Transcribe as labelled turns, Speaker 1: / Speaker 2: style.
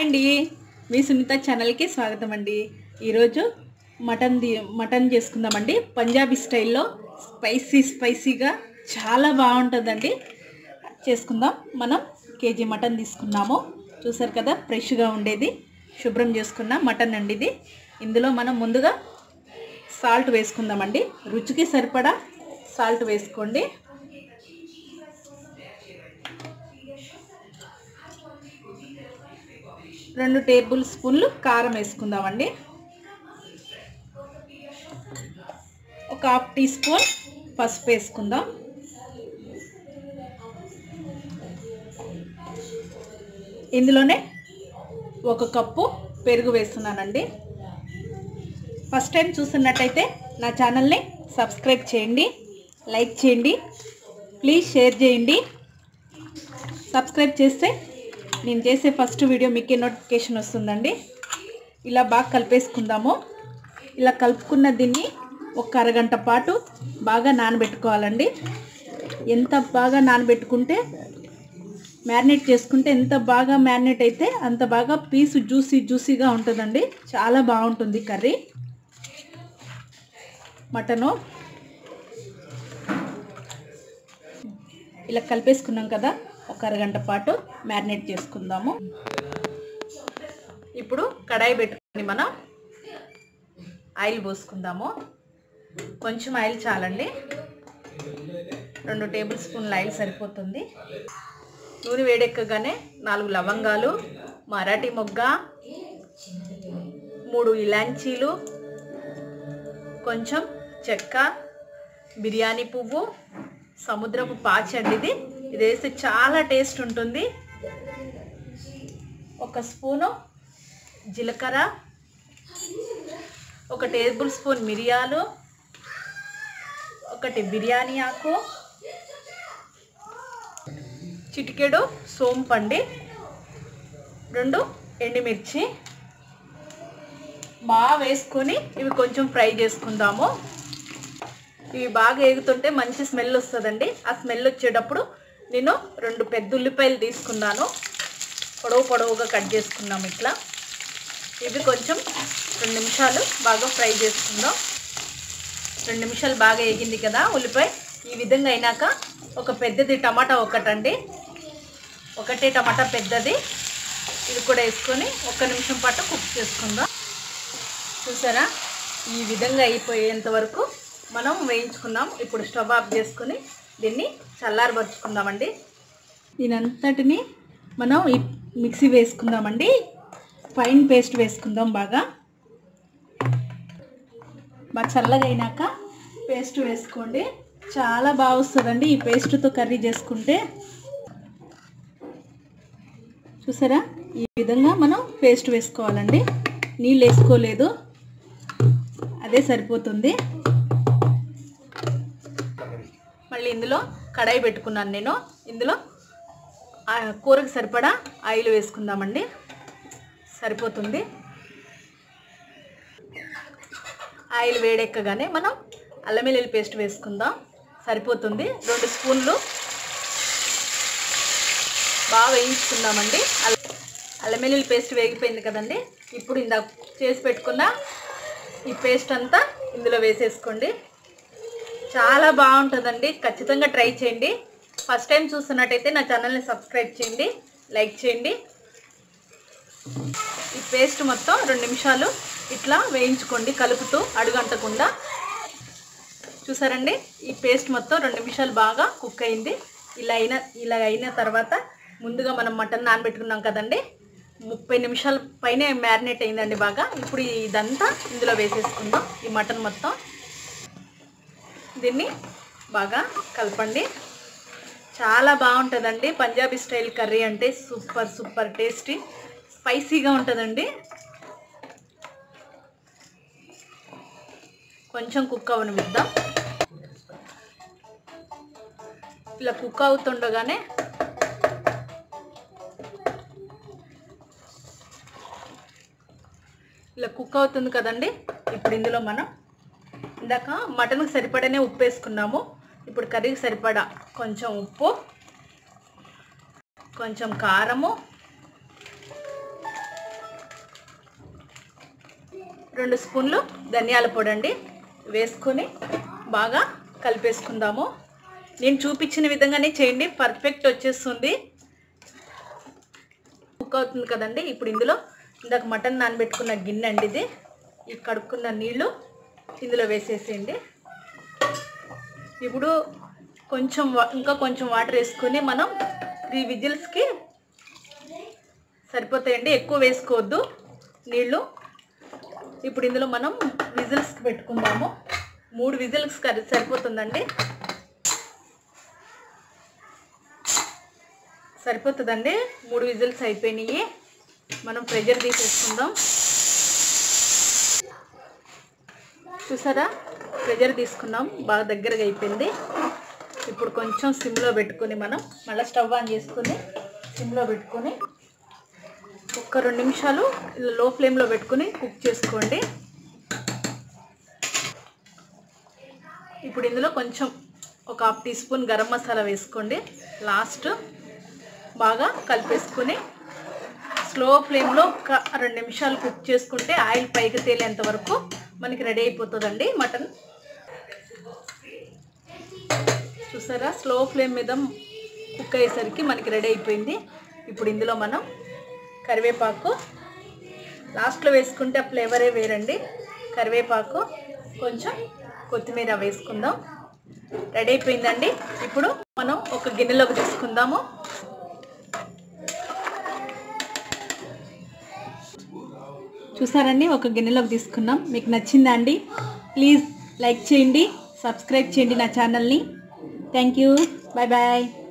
Speaker 1: అండి మీ సునీత ఛానల్కి స్వాగతం అండి ఈరోజు మటన్ ది మటన్ చేసుకుందామండి పంజాబీ స్టైల్లో స్పైసీ స్పైసీగా చాలా బాగుంటుందండి చేసుకుందాం మనం కేజీ మటన్ తీసుకున్నాము చూసారు కదా ఫ్రెష్గా ఉండేది శుభ్రం చేసుకున్న మటన్ అండి ఇది ఇందులో మనం ముందుగా సాల్ట్ వేసుకుందామండి రుచికి సరిపడా సాల్ట్ వేసుకోండి రెండు టేబుల్ స్పూన్లు కారం వేసుకుందామండి ఒక హాఫ్ టీ స్పూన్ పసుపు వేసుకుందాం ఇందులోనే ఒక కప్పు పెరుగు వేస్తున్నానండి ఫస్ట్ టైం చూస్తున్నట్టయితే నా ఛానల్ని సబ్స్క్రైబ్ చేయండి లైక్ చేయండి ప్లీజ్ షేర్ చేయండి సబ్స్క్రైబ్ చేస్తే నేను చేసే ఫస్ట్ వీడియో మీకే నోటిఫికేషన్ వస్తుందండి ఇలా బాగా కలిపేసుకుందాము ఇలా కలుపుకున్న దీన్ని ఒక అరగంట పాటు బాగా నానబెట్టుకోవాలండి ఎంత బాగా నానబెట్టుకుంటే మ్యారినేట్ చేసుకుంటే ఎంత బాగా మ్యారినేట్ అయితే అంత బాగా పీసు జ్యూసీ జ్యూసీగా ఉంటుందండి చాలా బాగుంటుంది కర్రీ మటను ఇలా కలిపేసుకున్నాం కదా ఒక అరగంట పాటు మ్యారినేట్ చేసుకుందాము ఇప్పుడు కడాయి పెట్టుకొని మనం ఆయిల్ పోసుకుందాము కొంచెం ఆయిల్ చాలండి రెండు టేబుల్ స్పూన్ల ఆయిల్ సరిపోతుంది నూనె వేడెక్కగానే నాలుగు లవంగాలు మరాఠీ మొగ్గ మూడు ఇలాంచీలు కొంచెం చెక్క బిర్యానీ పువ్వు సముద్రపు పాచి అండి ఇది ఇది వేస్తే చాలా టేస్ట్ ఉంటుంది ఒక స్పూను జీలకర్ర ఒక టేబుల్ స్పూన్ మిరియాలు ఒకటి బిర్యానీ ఆకు చిటికెడు సోంపు అండి రెండు ఎండుమిర్చి బాగా వేసుకొని ఇవి కొంచెం ఫ్రై చేసుకుందాము ఇవి బాగా ఏగుతుంటే మంచి స్మెల్ వస్తుందండి ఆ స్మెల్ వచ్చేటప్పుడు నేను రెండు పెద్ద ఉల్లిపాయలు తీసుకున్నాను పొడవు పొడవుగా కట్ చేసుకున్నాము ఇట్లా ఇవి కొంచెం రెండు నిమిషాలు బాగా ఫ్రై చేసుకుందాం రెండు నిమిషాలు బాగా వేగింది కదా ఉల్లిపాయ ఈ విధంగా అయినాక ఒక పెద్దది టమాటా ఒకటండి ఒకటే టమాటా పెద్దది ఇది కూడా వేసుకొని ఒక్క నిమిషం పాటు కుక్ చేసుకుందాం చూసారా ఈ విధంగా అయిపోయేంత వరకు మనం వేయించుకున్నాం ఇప్పుడు స్టవ్ ఆఫ్ చేసుకొని దీన్ని చల్లారపరుచుకుందామండి దీనంతటిని మనం ఈ మిక్సీ వేసుకుందామండి ఫైన్ పేస్ట్ వేసుకుందాం బాగా బాగా చల్లగా అయినాక పేస్ట్ వేసుకోండి చాలా బాగా వస్తుందండి ఈ పేస్ట్తో కర్రీ చేసుకుంటే చూసారా ఈ విధంగా మనం పేస్ట్ వేసుకోవాలండి నీళ్ళు వేసుకోలేదు అదే సరిపోతుంది మళ్ళీ ఇందులో కడాయి పెట్టుకున్నాను నేను ఇందులో ఆ కూరకు సరిపడా ఆయిల్ వేసుకుందామండి సరిపోతుంది ఆయిల్ వేడెక్కగానే మనం అల్లం వెల్లుల్లి పేస్ట్ వేసుకుందాం సరిపోతుంది రెండు స్పూన్లు బాగా వేయించుకుందామండి అల్ల అల్లం వెల్లుల్లి పేస్ట్ వేగిపోయింది కదండి ఇప్పుడు ఇందాక చేసి పెట్టుకున్న ఈ పేస్ట్ అంతా ఇందులో వేసేసుకోండి చాలా బాగుంటుందండి ఖచ్చితంగా ట్రై చేయండి ఫస్ట్ టైం చూస్తున్నట్టయితే నా ఛానల్ని సబ్స్క్రైబ్ చేయండి లైక్ చేయండి ఈ పేస్ట్ మొత్తం రెండు నిమిషాలు ఇట్లా వేయించుకోండి కలుపుతూ అడుగంటకుండా చూసారండి ఈ పేస్ట్ మొత్తం రెండు నిమిషాలు బాగా కుక్ అయింది ఇలా అయిన ఇలా అయిన తర్వాత ముందుగా మనం మటన్ నానబెట్టుకున్నాం కదండి ముప్పై నిమిషాల పైనే మ్యారినేట్ అయిందండి బాగా ఇప్పుడు ఇదంతా ఇందులో వేసేసుకుందాం ఈ మటన్ మొత్తం దీన్ని బాగా కలపండి చాలా బాగుంటుందండి పంజాబీ స్టైల్ కర్రీ అంటే సూపర్ సూపర్ టేస్టీ స్పైసీగా ఉంటుందండి కొంచెం కుక్ అవనిద్దాం ఇలా కుక్ అవుతుండగానే ఇలా కుక్ అవుతుంది కదండి ఇప్పుడు ఇందులో మనం ఇందాక మటన్కి సరిపడానే ఉప్పు వేసుకున్నాము ఇప్పుడు కర్రీకి సరిపడా కొంచెం ఉప్పు కొంచెం కారము రెండు స్పూన్లు ధనియాల పొడి అండి వేసుకొని బాగా కలిపేసుకుందాము నేను చూపించిన విధంగానే చేయండి పర్ఫెక్ట్ వచ్చేస్తుంది కుక్ అవుతుంది కదండి ఇప్పుడు ఇందులో ఇందాక మటన్ నానబెట్టుకున్న గిన్నె అండి ఇది ఈ కడుక్కున్న నీళ్ళు ఇందులో వేసేసేయండి ఇప్పుడు కొంచెం వా- ఇంకా కొంచెం వాటర్ వేసుకొని మనం త్రీ విజిల్స్కి సరిపోతాయండి ఎక్కువ వేసుకోవద్దు నీళ్ళు ఇప్పుడు ఇందులో మనం విజిల్స్కి పెట్టుకుందాము మూడు విజిల్స్ సరిపోతుందండి సరిపోతుందండి మూడు విజిల్స్ అయిపోయినాయి మనం ప్రెజర్ తీసేసుకుందాం చూసారా ప్రెజర్ తీసుకున్నాం బాగా దగ్గరగా అయిపోయింది ఇప్పుడు కొంచెం సిమ్లో పెట్టుకొని మనం మళ్ళీ స్టవ్ ఆన్ చేసుకొని సిమ్లో పెట్టుకొని ఒక్క రెండు నిమిషాలు ఇలా లో ఫ్లేమ్లో పెట్టుకొని కుక్ చేసుకోండి ఇప్పుడు ఇందులో కొంచెం ఒక half teaspoon garam masala వేసుకోండి లాస్ట్ బాగా కలిపేసుకొని స్లో ఫ్లేమ్లో ఒక రెండు నిమిషాలు కుక్ చేసుకుంటే ఆయిల్ పైకి తేలేంత వరకు మనకి రెడీ అయిపోతుందండి మటన్ చూసారా స్లో ఫ్లేమ్ మీద కుక్ అయ్యేసరికి మనకి రెడీ అయిపోయింది ఇప్పుడు ఇందులో మనం కరివేపాకు లాస్ట్లో వేసుకుంటే ఆ ఫ్లేవరే వేరండి కరివేపాకు కొంచెం కొత్తిమీర వేసుకుందాం రెడీ అయిపోయిందండి ఇప్పుడు మనం ఒక గిన్నెలోకి తీసుకుందాము చూసారండి ఒక గిన్నెలోకి తీసుకున్నాం మీకు నచ్చిందా అండి ప్లీజ్ లైక్ చేయండి సబ్స్క్రైబ్ చేయండి నా ఛానల్ని థ్యాంక్ యూ బాయ్ బాయ్